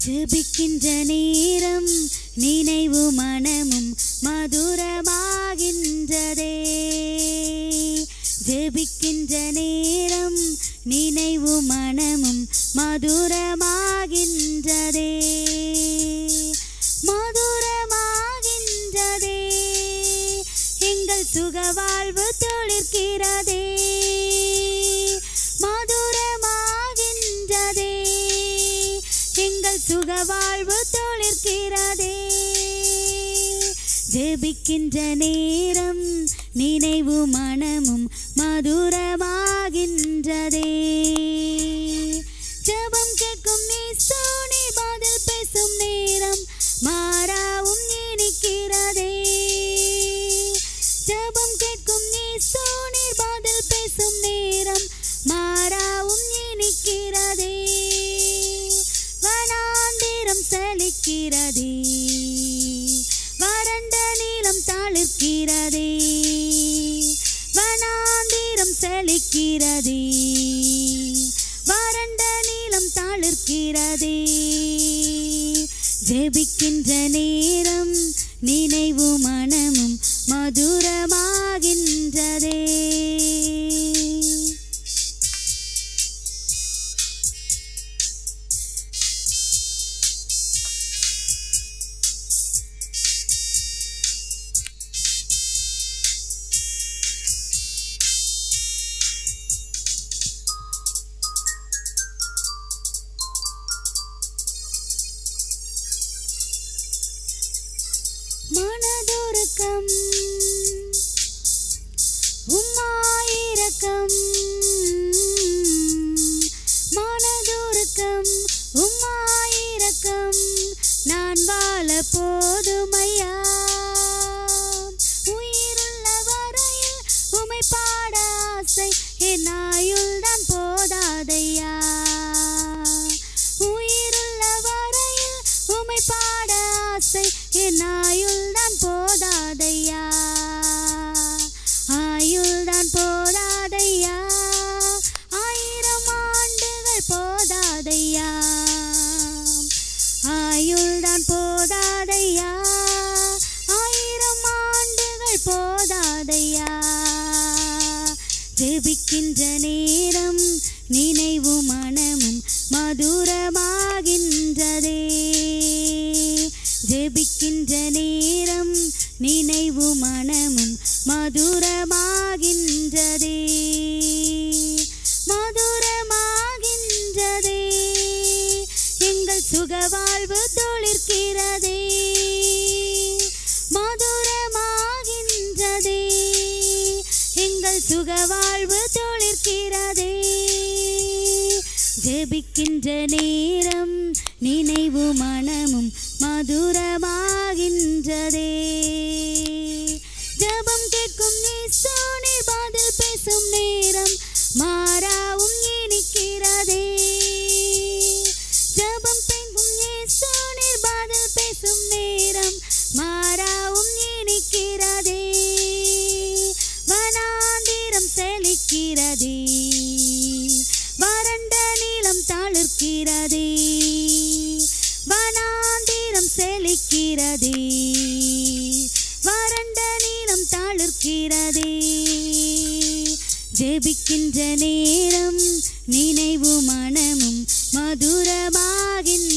ஜெபிக்கின்ற நேரம் நினைவு மனமும் மதுரமாகின்றதே ஜெபிக்கின்ற நேரம் நினைவு மனமும் மதுரமாகின்றதே மதுரமாகின்றதே எங்கள் சுகவாழ்வு தொழிற்கிறதே மதுரமாகின்றதே எங்கள் சுகவாழ்வு தொழிற்கிறதே ஜெபிக்கின்ற நேரம் நினைவு மனமும் மதுரமாகின்றதே ஜெபம் கேட்கும் நீ சோனி பதில் பேசும் நேரம் மாறாவும் இனிக்கிறதே ஜெபம் கேட்கும் நீ சோனி பதில் பேசும் நேரம் மாறாவும் இனிக்கிறதே வனாந்திரம் செழிக்கிறதே வறண்ட நீளம் தாளிர்க்கிறதே வனாந்திரம் செழிக்கிறதே வறண்ட நீளம் தாளிர்க்கிறதே ஜெபிக்கின்ற நேரம் நினைவு மனமும் மதுரமாகின்றதே மனதொருக்கம் உம்மாயிரக்கம் மனதொருக்கம் உம்மாயிரக்கம் நான் வாழ போதுமையா உயிருள்ள வரையில் உமை பாட ஆசை என் ஆயுள் தான் போதாதையா உயிருள்ள வரையில் உமை பாட ஆசை என் ஆயுள் தான் போதாதையா ஆயுள் தான் போதாதையா ஆயிரம் ஆண்டுகள் போதாதையா ஆயுள் தான் போதாதையா ஆயிரம் ஆண்டுகள் போதாதையா ஜெபிக்கின்ற நேரம் நினைவு மனமும் மதுரமாகின்றதே ஜெபிக்கின்ற நேரம் நினைவு மனமும் மதுரமாகின்றதே மதுரமாகின்றதே எங்கள் சுகவாழ்வு தொழிற்கிறதே மதுரமாகின்றதே எங்கள் சுகவாழ்வு தொழிற்கிறதே ஜெபிக்கின்ற நேரம் நினைவு மனமும் மதுரமாகின்றதே ஜெபம் கேட்கும் நீ பதில் பேசும் நேரம் மாறாவும் இனிக்கிறதே ஜெபம் கேட்கும் நீர் பதில் பேசும் நேரம் மாறாவும் இனிக்கிறதே வனாந்திரம் செழிக்கிறதே வறண்ட நீளம் தாளிர்க்கிறதே வனாந்திரம் செழிக்கிறதே வறண்ட நீளம் தாளிர்க்கிறதே ஜெபிக்கின்ற நேரம் நினைவு மனமும் மதுரமாகின்ற